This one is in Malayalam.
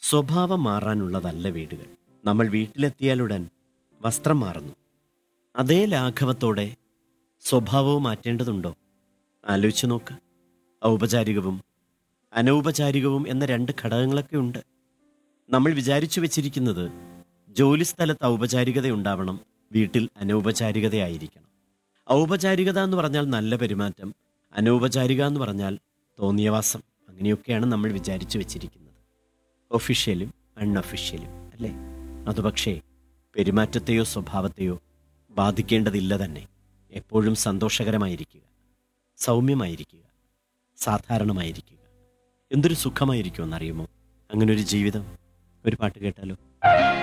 സ്വഭാവം മാറാനുള്ളതല്ല വീടുകൾ നമ്മൾ വീട്ടിലെത്തിയാലുടൻ വസ്ത്രം മാറുന്നു അതേ ലാഘവത്തോടെ സ്വഭാവവും മാറ്റേണ്ടതുണ്ടോ ആലോചിച്ച് നോക്ക് ഔപചാരികവും അനൗപചാരികവും എന്ന രണ്ട് ഘടകങ്ങളൊക്കെ ഉണ്ട് നമ്മൾ വിചാരിച്ചു വെച്ചിരിക്കുന്നത് ജോലിസ്ഥലത്ത് ഔപചാരികത ഉണ്ടാവണം വീട്ടിൽ അനൗപചാരികതയായിരിക്കണം ഔപചാരികത എന്ന് പറഞ്ഞാൽ നല്ല പെരുമാറ്റം അനൗപചാരിക എന്ന് പറഞ്ഞാൽ തോന്നിയവാസം അങ്ങനെയൊക്കെയാണ് നമ്മൾ വിചാരിച്ചു വെച്ചിരിക്കുന്നത് ഒഫീഷ്യലും അൺഒഫീഷ്യലും അല്ലേ അത് പക്ഷേ പെരുമാറ്റത്തെയോ സ്വഭാവത്തെയോ ബാധിക്കേണ്ടതില്ല തന്നെ എപ്പോഴും സന്തോഷകരമായിരിക്കുക സൗമ്യമായിരിക്കുക സാധാരണമായിരിക്കുക എന്തൊരു സുഖമായിരിക്കുമെന്നറിയുമോ അങ്ങനെ ഒരു ജീവിതം ഒരു പാട്ട് കേട്ടാലോ